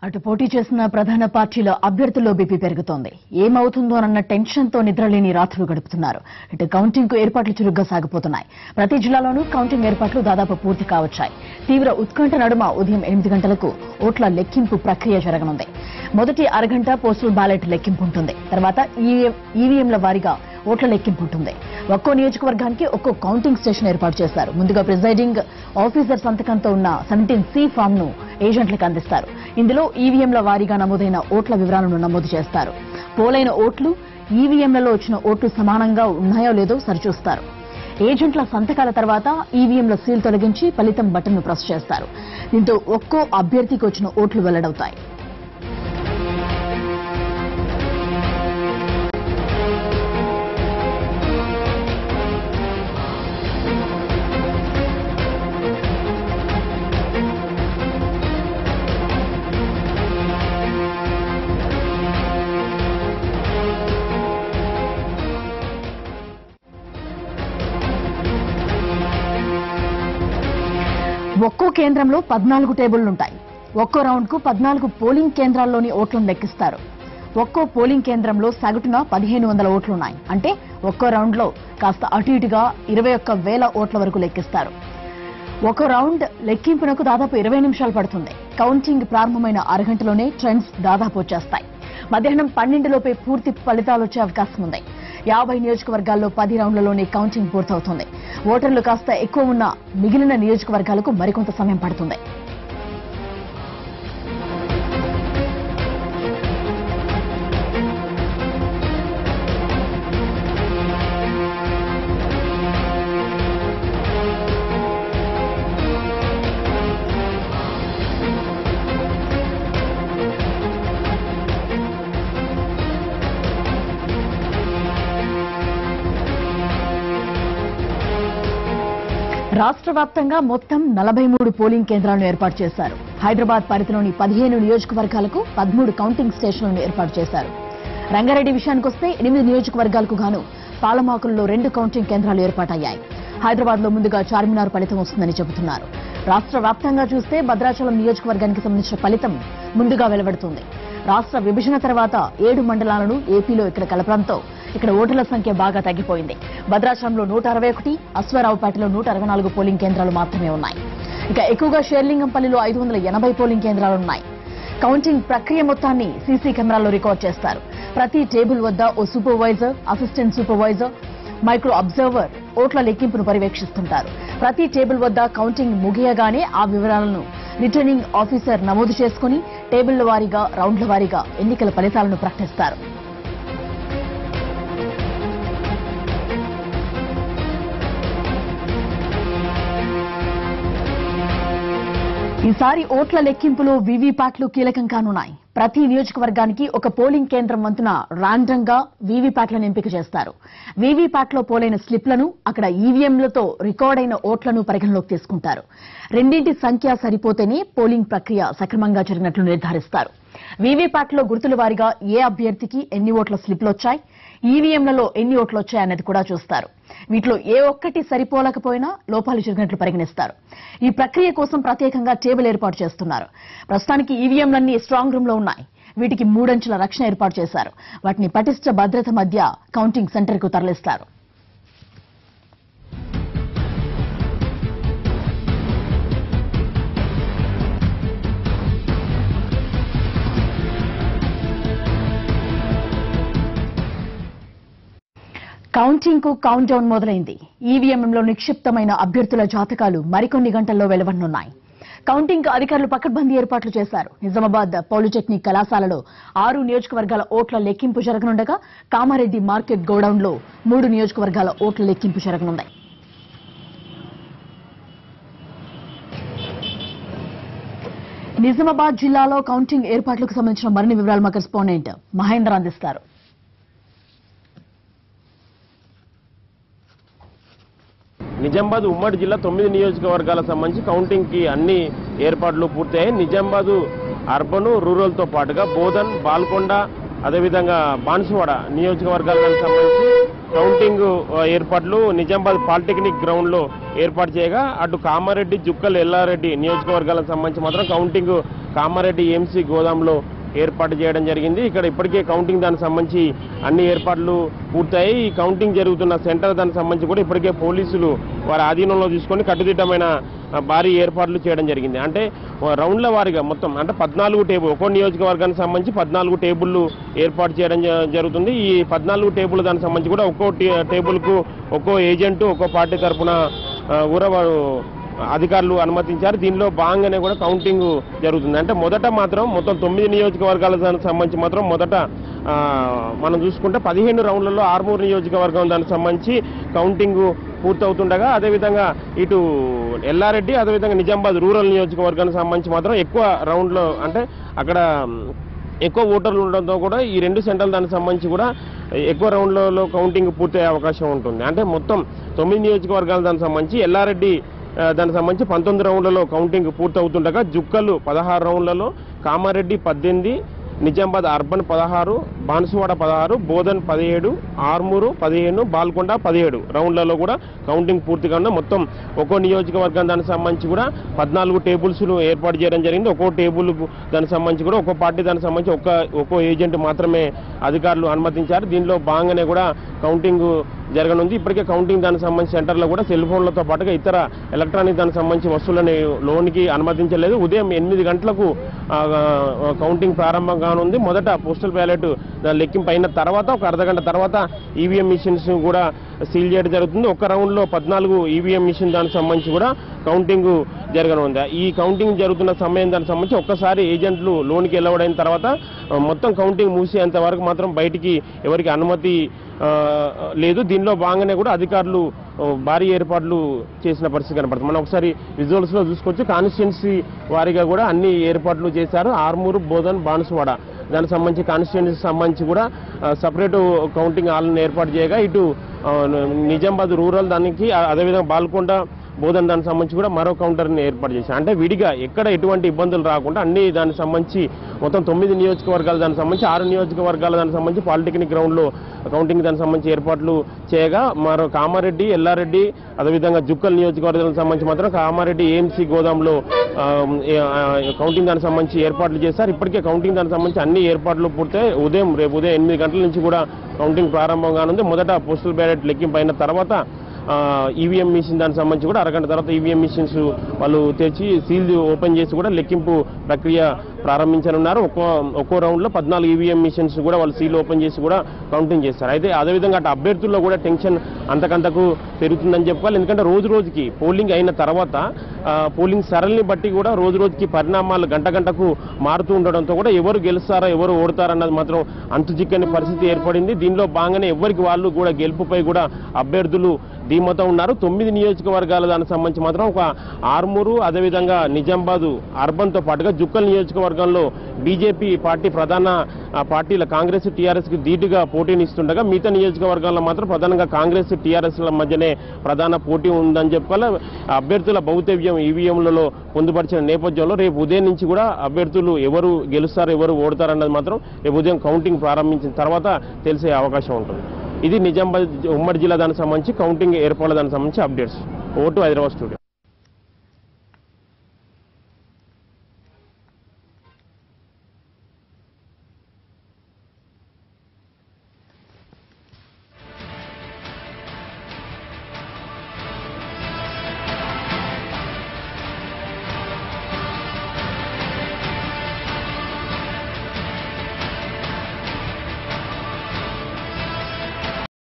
అటు పోటీ చేసిన ప్రధాన పార్టీల అభ్యర్థుల్లో బీపీ పెరుగుతోంది ఏమవుతుందోనన్న టెన్షన్ తో నిద్రలేని రాత్రులు గడుపుతున్నారు ఇటు కౌంటింగ్ కు ఏర్పాట్లు చురుగ్గా సాగిపోతున్నాయి ప్రతి జిల్లాలోనూ కౌంటింగ్ ఏర్పాట్లు దాదాపు పూర్తి కావచ్చాయి తీవ్ర ఉత్కంఠ నడుమ ఉదయం ఎనిమిది గంటలకు ఓట్ల లెక్కింపు ప్రక్రియ జరగనుంది మొదటి అరగంట పోస్టల్ బ్యాలెట్ లెక్కింపు ఉంటుంది తర్వాత ఈవీఎంల వారీగా ఓట్ల లెక్కింపు ఉంటుంది ఒక్కో నియోజకవర్గానికి ఒక్కో కౌంటింగ్ స్టేషన్ ఏర్పాటు చేస్తారు ముందుగా ప్రిజైడింగ్ ఆఫీసర్ సంతకంతో ఉన్న సెవెంటీన్ సి ఫామ్ ను ఏజెంట్లకు అందిస్తారు ఇందులో ఈవీఎంల వారీగా నమోదైన ఓట్ల వివరాలను నమోదు చేస్తారు పోలైన ఓట్లు ఈవీఎంలలో వచ్చిన ఓట్లు సమానంగా ఉన్నాయో లేదో సరిచూస్తారు ఏజెంట్ల సంతకాల తర్వాత ఈవీఎంల సీల్ తొలగించి ఫలితం బటన్ను ప్రెస్ చేస్తారు దీంతో ఒక్కో అభ్యర్థికి వచ్చిన ఓట్లు వెల్లడవుతాయి ఒక్కో కేంద్రంలో పద్నాలుగు టేబుళ్లుంటాయి ఒక్కో రౌండ్ కు పద్నాలుగు పోలింగ్ కేంద్రాల్లోని ఓట్లను లెక్కిస్తారు ఒక్కో పోలింగ్ కేంద్రంలో సగటున పదిహేను వందల ఓట్లున్నాయి అంటే ఒక్కో రౌండ్ లో కాస్త అటు ఇటుగా ఇరవై ఒక్క వేల ఓట్ల వరకు లెక్కిస్తారు ఒక రౌండ్ లెక్కింపునకు దాదాపు ఇరవై నిమిషాలు పడుతుంది కౌంటింగ్ ప్రారంభమైన అరగంటలోనే ట్రెండ్స్ దాదాపు వచ్చేస్తాయి మధ్యాహ్నం పన్నెండులోపే పూర్తి ఫలితాలు వచ్చే అవకాశం ఉంది యాభై నియోజకవర్గాల్లో పది రౌండ్లలోనే కౌంటింగ్ పూర్తవుతుంది ఓటర్లు కాస్త ఎక్కువ ఉన్న మిగిలిన నియోజకవర్గాలకు మరికొంత సమయం పడుతుంది రాష్ట్ర వ్యాప్తంగా మొత్తం నలభై మూడు పోలింగ్ కేంద్రాలను ఏర్పాటు చేశారు హైదరాబాద్ పరిధిలోని పదిహేను నియోజకవర్గాలకు పదమూడు కౌంటింగ్ స్టేషన్లను ఏర్పాటు చేశారు రంగారెడ్డి విషయానికొస్తే ఎనిమిది నియోజకవర్గాలకు గాను పాలమాకుల్లో రెండు కౌంటింగ్ కేంద్రాలు ఏర్పాటయ్యాయి హైదరాబాద్ లో ముందుగా చార్మినార్ ఫలితం వస్తుందని చెబుతున్నారు రాష్ట్ర వ్యాప్తంగా చూస్తే భద్రాచలం నియోజకవర్గానికి సంబంధించిన ఫలితం ముందుగా వెలువడుతుంది రాష్ట్ర విభజన తర్వాత ఏడు మండలాలను ఏపీలో ఇక్కడ కలపడంతో ఇక్కడ ఓటర్ల సంఖ్య బాగా తగ్గిపోయింది భద్రాచలంలో నూట అరవై ఒకటి అశ్వారావుపేటలో నూట అరవై నాలుగు పోలింగ్ కేంద్రాలు మాత్రమే ఉన్నాయి ఇక ఎక్కువగా షేర్లింగంపల్లిలో ఐదు వందల ఎనభై పోలింగ్ కేంద్రాలున్నాయి కౌంటింగ్ ప్రక్రియ మొత్తాన్ని సీసీ కెమెరాల్లో రికార్డ్ చేస్తారు ప్రతి టేబుల్ వద్ద ఓ supervisor assistant supervisor micro observer ఓట్ల లెక్కింపును పర్యవేక్షిస్తుంటారు ప్రతి టేబుల్ వద్ద కౌంటింగ్ ముగియగానే ఆ వివరాలను రిటర్నింగ్ ఆఫీసర్ నమోదు చేసుకుని టేబుళ్ల వారీగా రౌండ్ల వారీగా ఎన్నికల ఫలితాలను ప్రకటిస్తారు ఈసారి ఓట్ల లెక్కింపులో వీవీప్యాట్లు కీలకం కానున్నాయి ప్రతి నియోజకవర్గానికి ఒక పోలింగ్ కేంద్రం వంతున ర్యాండమ్ గా వీవీప్యాట్లను ఎంపిక చేస్తారు వీవీప్యాట్లో పోలైన స్లిప్లను అక్కడ ఈవీఎంలతో రికార్డ్ అయిన ఓట్లను పరిగణలోకి తీసుకుంటారు రెండింటి సంఖ్య సరిపోతేనే పోలింగ్ ప్రక్రియ సక్రమంగా జరిగినట్లు నిర్ధారిస్తారు వీవీప్యాట్లో గుర్తుల వారీగా ఏ అభ్యర్థికి ఎన్ని ఓట్ల స్లిప్లు వచ్చాయి ఈవీఎంలలో ఎన్ని ఓట్లు వచ్చాయన్నది కూడా చూస్తారు వీటిలో ఏ ఒక్కటి సరిపోలేకపోయినా లోపాలు జరిగినట్లు పరిగణిస్తారు ఈ ప్రక్రియ కోసం ప్రత్యేకంగా టేబుల్ ఏర్పాటు చేస్తున్నారు ప్రస్తుతానికి ఈవీఎంలన్నీ స్ట్రాంగ్ రూమ్ లో ఉన్నాయి వీటికి మూడంచెల రక్షణ ఏర్పాటు చేశారు వాటిని పటిష్ట భద్రత మధ్య కౌంటింగ్ సెంటర్ కు తరలిస్తారు కౌంటింగ్ కు కౌంట్ డౌన్ మొదలైంది ఈవీఎంలో నిక్షిప్తమైన అభ్యర్థుల జాతకాలు మరికొన్ని గంటల్లో వెలువడనున్నాయి కౌంటింగ్ అధికారులు పకడ్బందీ ఏర్పాట్లు చేశారు నిజామాబాద్ పాలిటెక్నిక్ కళాశాలలో ఆరు నియోజకవర్గాల ఓట్ల లెక్కింపు జరగనుండగా కామారెడ్డి మార్కెట్ గోడౌన్ లో మూడు నియోజకవర్గాల ఓట్ల లెక్కింపు జరగనుంది నిజామాబాద్ జిల్లాలో కౌంటింగ్ ఏర్పాట్లకు సంబంధించిన మరిన్ని వివరాలు మా కరెస్పాండెంట్ మహేంద్ర అందిస్తారు నిజామాబాద్ ఉమ్మడి జిల్లా తొమ్మిది నియోజకవర్గాలకు సంబంధించి కౌంటింగ్ కి అన్ని ఏర్పాట్లు పూర్తయ్యాయి నిజామాబాద్ అర్బన్ రూరల్ తో పాటుగా బోధన్ బాల్కొండ అదేవిధంగా బాన్సువాడ నియోజకవర్గాలకు సంబంధించి కౌంటింగ్ ఆ, ఏర్పాట్లు నిజామాబాద్ పాలిటెక్నిక్ గ్రౌండ్ లో ఏర్పాటు చేయగా అటు కామారెడ్డి జుక్కల్ ఎల్లారెడ్డి నియోజకవర్గాలకు సంబంధించి మాత్రం కౌంటింగ్ కామారెడ్డి ఎంసీ గోదాంలో ఏర్పాటు చేయడం జరిగింది ఇక్కడ ఇప్పటికే కౌంటింగ్ దానికి సంబంధించి అన్ని ఏర్పాట్లు పూర్తయి ఈ కౌంటింగ్ జరుగుతున్న సెంటర్ దానికి సంబంధించి కూడా ఇప్పటికే పోలీసులు వారి ఆధీనంలో తీసుకొని కట్టుదిట్టమైన ఆ, భారీ ఏర్పాట్లు చేయడం జరిగింది అంటే ఆ, రౌండ్ల వారీగా మొత్తం అంటే పద్నాలుగు టేబుల్ ఒక్కో నియోజకవర్గానికి సంబంధించి పద్నాలుగు టేబుల్లు ఏర్పాటు చేయడం జ- జరుగుతుంది ఈ పద్నాలుగు టేబుల్ దానికి సంబంధించి కూడా ఒక్కో టే- టేబుల్కు ఒక్కో ఏజెంట్ ఒక్కో పార్టీ తరఫున కూడా వారు అధికారులు అనుమతించారు దీనిలో భాగంగానే కూడా కౌంటింగ్ జరుగుతుంది అంటే మొదట మాత్రం మొత్తం తొమ్మిది నియోజకవర్గాలకు దానికి సంబంధించి మాత్రం మొదట ఆ, మనం చూసుకుంటే పదిహేను రౌండ్లలో ఆర్మూరు నియోజకవర్గం దానికి సంబంధించి కౌంటింగ్ పూర్తవుతుండగా అదేవిధంగా ఇటు ఎల్లారెడ్డి అదేవిధంగా నిజామాబాద్ రూరల్ నియోజకవర్గానికి సంబంధించి మాత్రం ఎక్కువ రౌండ్లో అంటే అక్కడ ఎక్కువ ఓటర్లు ఉండడంతో కూడా ఈ రెండు సెంటర్లు దానికి సంబంధించి కూడా ఎక్కువ రౌండ్లలో కౌంటింగ్ పూర్తయ్యే అవకాశం ఉంటుంది అంటే మొత్తం తొమ్మిది నియోజకవర్గాలు దానికి సంబంధించి ఎల్లారెడ్డి ఆ, దానికి సంబంధించి పంతొమ్మిది రౌండ్లలో కౌంటింగ్ పూర్తవుతుండగా జుక్కలు పదహారు రౌండ్లలో కామారెడ్డి పద్దెనిమిది నిజామాబాద్ అర్బన్ పదహారు బాన్సువాడ పదహారు బోధన్ పదిహేడు ఆర్మూరు పదిహేను బాల్కొండ పదిహేడు రౌండ్లలో కూడా కౌంటింగ్ పూర్తిగా ఉన్న మొత్తం ఒక్కో నియోజకవర్గం దానికి సంబంధించి కూడా పద్నాలుగు టేబుల్స్ ఏర్పాటు చేయడం జరిగింది ఒక్కో టేబుల్ దానికి సంబంధించి కూడా ఒక్కో పార్టీ దానికి సంబంధించి ఒక్క ఒక్కో ఏజెంట్ మాత్రమే అధికారులు అనుమతించారు దీనిలో భాగంగానే కూడా కౌంటింగ్ జరగనుంది ఇప్పటికే కౌంటింగ్ దానికి సంబంధించి సెంటర్లో కూడా సెల్ ఫోన్లతో పాటుగా ఇతర ఎలక్ట్రానిక్ దానికి సంబంధించి వస్తువులని లోనికి అనుమతించలేదు ఉదయం ఎనిమిది గంటలకు ఆ, ఆ, కౌంటింగ్ ప్రారంభం కానుంది మొదట పోస్టల్ బ్యాలెట్ దాని లెక్కింపు అయిన తర్వాత ఒక అర్ధగంట తర్వాత ఈవీఎం మిషన్స్ కూడా సీల్ చేయడం జరుగుతుంది ఒక రౌండ్లో పద్నాలుగు ఈవీఎం మిషన్ దానికి సంబంధించి కూడా కౌంటింగ్ జరగనుంది ఈ కౌంటింగ్ జరుగుతున్న సమయం దానికి సంబంధించి ఒక్కసారి ఏజెంట్లు లోనికి వెళ్ళబడిన తర్వాత ఆ, మొత్తం కౌంటింగ్ మూసేంత వరకు మాత్రం బయటికి ఎవరికి అనుమతి ఆ, లేదు దీనిలో భాగంగానే కూడా అధికారులు ఆ, భారీ ఏర్పాట్లు చేసిన పరిస్థితి కనపడుతుంది మనం ఒకసారి విజువల్స్ లో చూసుకోవచ్చు కాన్స్టిట్యున్సీ వారీగా కూడా అన్ని ఏర్పాట్లు చేశారు ఆర్మూరు బోధన్ బాన్సువాడ దానికి సంబంధించి కాన్స్టిట్యున్సీ సంబంధించి కూడా సపరేట్ కౌంటింగ్ హాల్ని ఏర్పాటు చేయగా ఇటు ఆ, నిజామాబాద్ రూరల్ దానికి ఆ, అదేవిధంగా బాల్కొండ బోధన దానికి సంబంధించి కూడా మరో కౌంటర్ని ఏర్పాటు చేశారు అంటే విడిగా ఎక్కడ ఎటువంటి ఇబ్బందులు రాకుండా అన్ని దానికి సంబంధించి మొత్తం తొమ్మిది నియోజకవర్గాలు దానికి సంబంధించి ఆరు నియోజకవర్గాల దానికి సంబంధించి పాలిటెక్నిక్ గ్రౌండ్లో కౌంటింగ్ దానికి సంబంధించి ఏర్పాట్లు చేయగా మరో కామారెడ్డి ఎల్లారెడ్డి అదేవిధంగా జుక్కల్ నియోజకవర్గానికి సంబంధించి మాత్రం కామారెడ్డి ఏఎంసీ గోదాంలో ఆ, ఏ- ఆ, కౌంటింగ్ దానికి సంబంధించి ఏర్పాట్లు చేశారు ఇప్పటికే కౌంటింగ్ దానికి సంబంధించి అన్ని ఏర్పాట్లు పూర్తయి ఉదయం రేపు ఉదయం ఎనిమిది గంటల నుంచి కూడా కౌంటింగ్ ప్రారంభం కానుంది మొదట పోస్టల్ బ్యాలెట్ లెక్కింపు అయిన తర్వాత ఈవీఎం మిషన్ దానికి సంబంధించి కూడా అరగంట తర్వాత ఈవీఎం మిషన్స్ వాళ్ళు తెచ్చి సీల్ ఓపెన్ చేసి కూడా లెక్కింపు ప్రక్రియ ప్రారంభించనున్నారు ఒక్కో ఒక్కో రౌండ్లో పద్నాలుగు ఈవీఎం మిషన్స్ కూడా వాళ్ళు సీల్ ఓపెన్ చేసి కూడా కౌంటింగ్ చేస్తారు అయితే అదేవిధంగా అటు అభ్యర్థుల్లో కూడా టెన్షన్ అంతకంతకు పెరుగుతుందని చెప్పుకోవాలి ఎందుకంటే రోజు రోజుకి పోలింగ్ అయిన తర్వాత ఆ, పోలింగ్ సరళిని బట్టి కూడా రోజు రోజుకి పరిణామాలు గంట గంటకు మారుతూ ఉండడంతో కూడా ఎవరు గెలుస్తారా ఎవరు ఓడతారన్నది మాత్రం అంతు చిక్కని పరిస్థితి ఏర్పడింది దీనిలో భాగంగానే ఎవరికి వాళ్ళు కూడా గెలుపుపై కూడా అభ్యర్థులు ధీమతో ఉన్నారు తొమ్మిది నియోజకవర్గాల దానికి సంబంధించి మాత్రం ఒక ఆర్మూరు అదేవిధంగా నిజామాబాదు అర్బన్తో పాటుగా జుక్కల్ నియోజకవర్గంలో బీజేపీ పార్టీ ప్రధాన ఆ, పార్టీల కాంగ్రెస్ టీఆర్ఎస్ కి ధీటుగా పోటీని ఇస్తుండగా మిగతా నియోజకవర్గాల్లో మాత్రం ప్రధానంగా కాంగ్రెస్ టీఆర్ఎస్ ల మధ్యనే ప్రధాన పోటీ ఉందని చెప్పుకోవాలి అభ్యర్థుల భౌతవ్యం ఈవీఎంలలో పొందుపరిచిన నేపథ్యంలో రేపు ఉదయం నుంచి కూడా అభ్యర్థులు ఎవరు గెలుస్తారు ఎవరు ఓడతారు అన్నది మాత్రం రేపు ఉదయం కౌంటింగ్ ప్రారంభించిన తర్వాత తెలిసే అవకాశం ఉంటుంది ఇది నిజామాబాద్ ఉమ్మడి జిల్లా దానికి సంబంధించి కౌంటింగ్ ఏర్పాట్ల దానికి సంబంధించి అప్డేట్స్ ఓటు హైదరాబాద్ స్టూడియో